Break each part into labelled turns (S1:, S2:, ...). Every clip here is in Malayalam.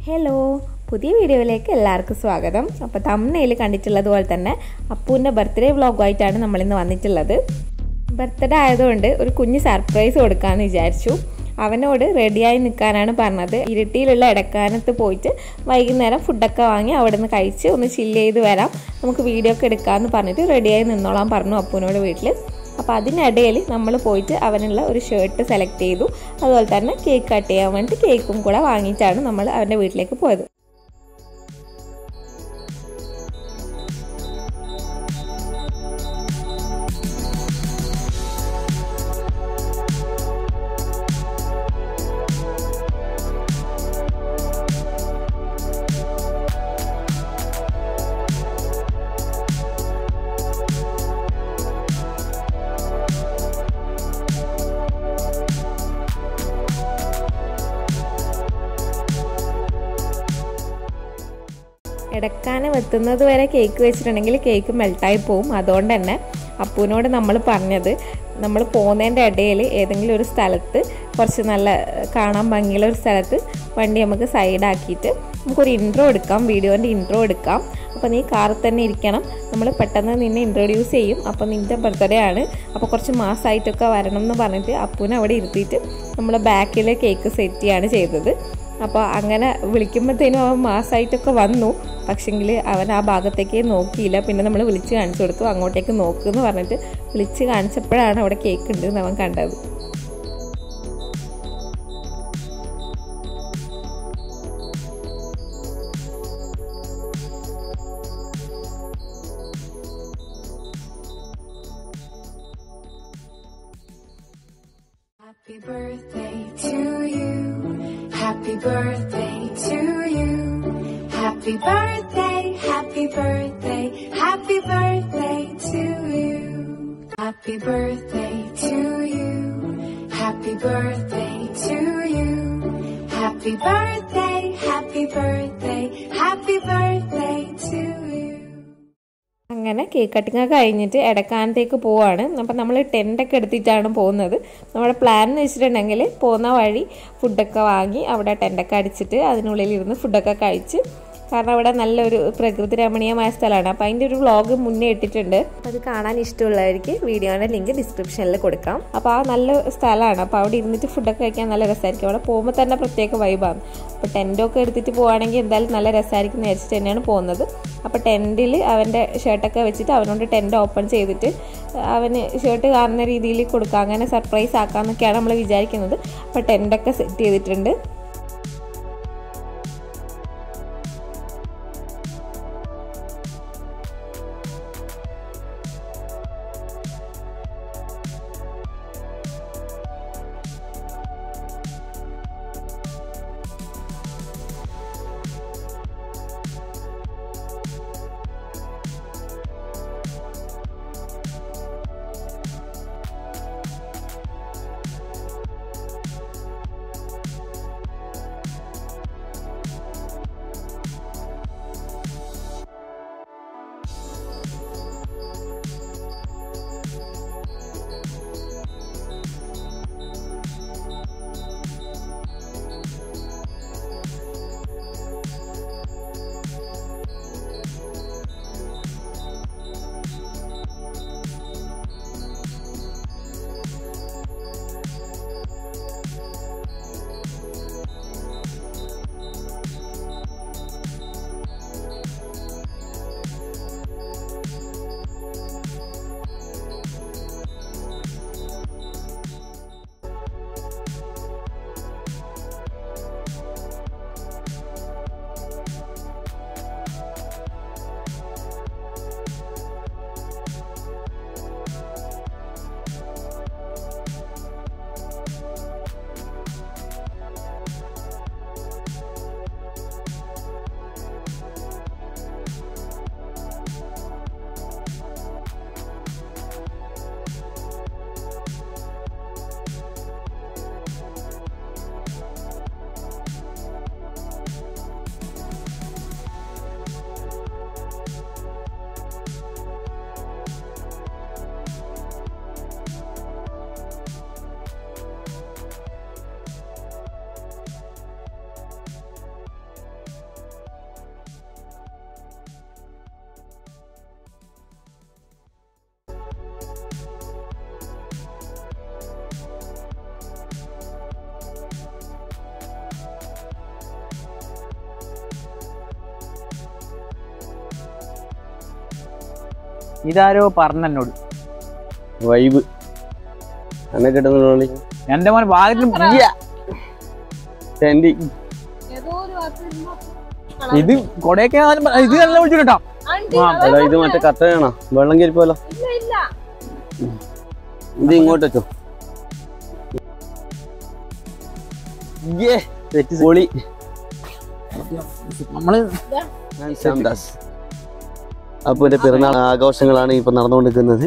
S1: ഹലോ പുതിയ വീഡിയോയിലേക്ക് എല്ലാവർക്കും സ്വാഗതം അപ്പോൾ തമ്മനയിൽ കണ്ടിട്ടുള്ളത് പോലെ തന്നെ അപ്പൂൻ്റെ ബർത്ത്ഡേ വ്ളോഗായിട്ടാണ് നമ്മളിന്ന് വന്നിട്ടുള്ളത് ബർത്ത്ഡേ ആയതുകൊണ്ട് ഒരു കുഞ്ഞ് സർപ്രൈസ് കൊടുക്കാമെന്ന് വിചാരിച്ചു അവനോട് റെഡിയായി നിൽക്കാനാണ് പറഞ്ഞത് ഇരിട്ടിയിലുള്ള ഇടക്കാനത്ത് പോയിട്ട് വൈകുന്നേരം ഫുഡൊക്കെ വാങ്ങി അവിടെ നിന്ന് കഴിച്ച് ഒന്ന് ചില്ല് ചെയ്ത് വരാം നമുക്ക് വീഡിയോ ഒക്കെ എടുക്കാമെന്ന് പറഞ്ഞിട്ട് റെഡിയായി നിന്നോളാൻ പറഞ്ഞു അപ്പൂനോട് വീട്ടിൽ അപ്പോൾ അതിനിടയിൽ നമ്മൾ പോയിട്ട് അവനുള്ള ഒരു ഷർട്ട് സെലക്ട് ചെയ്തു അതുപോലെ തന്നെ കേക്ക് കട്ട് ചെയ്യാൻ വേണ്ടി കേക്കും കൂടെ വാങ്ങിയിട്ടാണ് നമ്മൾ അവൻ്റെ വീട്ടിലേക്ക് പോയത് ഇടക്കാനം എത്തുന്നത് വരെ കേക്ക് വെച്ചിട്ടുണ്ടെങ്കിൽ കേക്ക് മെൽട്ടായി പോവും അതുകൊണ്ട് തന്നെ അപ്പൂനോട് നമ്മൾ പറഞ്ഞത് നമ്മൾ പോകുന്നതിൻ്റെ ഇടയിൽ ഏതെങ്കിലും ഒരു സ്ഥലത്ത് കുറച്ച് നല്ല കാണാൻ ഭംഗിയുള്ള ഒരു സ്ഥലത്ത് വണ്ടി നമുക്ക് സൈഡാക്കിയിട്ട് നമുക്കൊരു ഇൻട്രോ എടുക്കാം വീഡിയോൻ്റെ ഇൻട്രോ എടുക്കാം അപ്പോൾ നീ കാറിൽ തന്നെ ഇരിക്കണം നമ്മൾ പെട്ടെന്ന് നിന്നെ ഇൻട്രൊഡ്യൂസ് ചെയ്യും അപ്പോൾ നിൻ്റെ ബർത്ത്ഡേ ആണ് അപ്പോൾ കുറച്ച് മാസമായിട്ടൊക്കെ വരണം എന്ന് പറഞ്ഞിട്ട് അപ്പൂനെ അവിടെ ഇരുത്തിയിട്ട് നമ്മൾ ബാക്കിൽ കേക്ക് സെറ്റ് ചെയ്യാണ് ചെയ്തത് അപ്പോൾ അങ്ങനെ വിളിക്കുമ്പോഴത്തേനും അവൻ മാസമായിട്ടൊക്കെ വന്നു പക്ഷെങ്കിൽ അവൻ ആ ഭാഗത്തേക്ക് നോക്കിയില്ല പിന്നെ നമ്മൾ വിളിച്ച് കാണിച്ചു കൊടുത്തു അങ്ങോട്ടേക്ക് നോക്കുമെന്ന് പറഞ്ഞിട്ട് വിളിച്ച് കാണിച്ചപ്പോഴാണ് അവിടെ കേക്ക് ഉണ്ട് എന്ന് അവൻ കണ്ടത്
S2: Happy birthday to you. Happy birthday to you. Happy birthday, happy birthday, happy birthday to you. Happy birthday to you. Happy birthday to you. Happy birthday, happy birthday, happy birthday to you.
S1: അങ്ങനെ കേക്ക് കട്ടിങ് ഒക്കെ കഴിഞ്ഞിട്ട് ഇടക്കാനത്തേക്ക് പോവാണ് അപ്പം നമ്മൾ ടെൻ്റൊക്കെ എടുത്തിട്ടാണ് പോകുന്നത് നമ്മുടെ പ്ലാൻ എന്ന് വെച്ചിട്ടുണ്ടെങ്കിൽ പോകുന്ന വഴി ഫുഡൊക്കെ വാങ്ങി അവിടെ ടെൻ്റൊക്കെ അടിച്ചിട്ട് അതിനുള്ളിൽ ഇരുന്ന് ഫുഡൊക്കെ കഴിച്ച് കാരണം അവിടെ നല്ലൊരു പ്രകൃതി രമണീയമായ സ്ഥലമാണ് അപ്പോൾ അതിൻ്റെ ഒരു വ്ളോഗ് മുന്നേ ഇട്ടിട്ടുണ്ട് അപ്പോൾ അത് കാണാൻ ഇഷ്ടമുള്ളവർക്ക് വീഡിയോയുടെ ലിങ്ക് ഡിസ്ക്രിപ്ഷനിൽ കൊടുക്കാം അപ്പോൾ ആ നല്ല സ്ഥലമാണ് അപ്പോൾ അവിടെ ഇരുന്നിട്ട് ഫുഡൊക്കെ കഴിക്കാൻ നല്ല രസമായിരിക്കും അവിടെ പോകുമ്പോൾ തന്നെ പ്രത്യേക വൈബാണ് അപ്പോൾ ടെൻറ്റൊക്കെ എടുത്തിട്ട് പോകുകയാണെങ്കിൽ എന്തായാലും നല്ല രസമായിരിക്കും എന്ന് വിചാരിച്ചിട്ട് തന്നെയാണ് പോകുന്നത് അപ്പോൾ ടെൻറ്റിൽ അവൻ്റെ ഷർട്ടൊക്കെ വെച്ചിട്ട് അവനോട് ടെൻറ്റ് ഓപ്പൺ ചെയ്തിട്ട് അവന് ഷർട്ട് കാണുന്ന രീതിയിൽ കൊടുക്കുക അങ്ങനെ സർപ്രൈസ് ആക്കാമെന്നൊക്കെയാണ് നമ്മൾ വിചാരിക്കുന്നത് അപ്പോൾ ടെൻറ്റൊക്കെ സെറ്റ് ചെയ്തിട്ടുണ്ട്
S3: ഇതാരോ പറഞ്ഞ എന്നോട്
S4: വൈബ് എന്നെ കിട്ടുന്ന
S3: എന്റെ മോൻ ഭാഗത്തിന്
S4: ടെൻഡി
S3: ഇത് കൊടയൊക്കെനാലും ഇത് നല്ല വിളിച്ചിട്ടാ
S4: എടാ ഇത് മറ്റേ കട്ടയാണോ വെള്ളം കയറിപ്പോലോ ഇത് ഇങ്ങോട്ട് വെച്ചോ യ്യേ, തെറ്റ് പൊളി
S3: നമ്മള്
S4: ഞാൻ ശ്യാംദാസ് അപ്പൊ എന്റെ പിറന്നാൾ ആഘോഷങ്ങളാണ് ഇപ്പൊ നടന്നുകൊണ്ടിരിക്കുന്നത്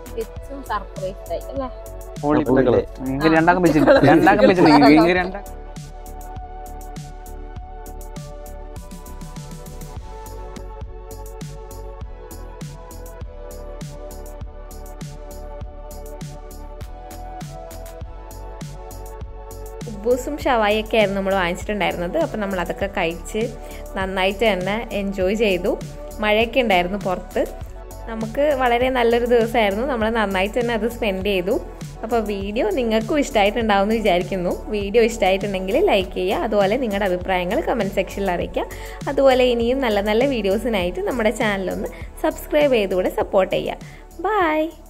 S3: പൊളിപ്പല്ലേ. ഇങ്ങനെ രണ്ടാക്കം വെച്ചിട്ടുണ്ട് രണ്ടാക്കം വെച്ചിട്ടുണ്ട് ഇങ്ങനെ രണ്ടാക്കം
S1: ഉബൂസും ഷവായൊക്കെ ആയിരുന്നു നമ്മൾ വാങ്ങിച്ചിട്ടുണ്ടായിരുന്നത് അപ്പം നമ്മൾ അതൊക്കെ കഴിച്ച് നന്നായിട്ട് തന്നെ എൻജോയ് ചെയ്തു മഴയൊക്കെ ഉണ്ടായിരുന്നു പുറത്ത് നമുക്ക് വളരെ നല്ലൊരു ദിവസമായിരുന്നു നമ്മൾ നന്നായിട്ട് തന്നെ അത് സ്പെൻഡ് ചെയ്തു അപ്പോൾ വീഡിയോ നിങ്ങൾക്കും ഇഷ്ടമായിട്ടുണ്ടാവും എന്ന് വിചാരിക്കുന്നു വീഡിയോ ഇഷ്ടമായിട്ടുണ്ടെങ്കിൽ ലൈക്ക് ചെയ്യുക അതുപോലെ നിങ്ങളുടെ അഭിപ്രായങ്ങൾ കമൻറ്റ് സെക്ഷനിൽ അറിയിക്കുക അതുപോലെ ഇനിയും നല്ല നല്ല വീഡിയോസിനായിട്ട് നമ്മുടെ ചാനലൊന്ന് സബ്സ്ക്രൈബ് ചെയ്തുകൂടെ സപ്പോർട്ട് ചെയ്യുക ബായ്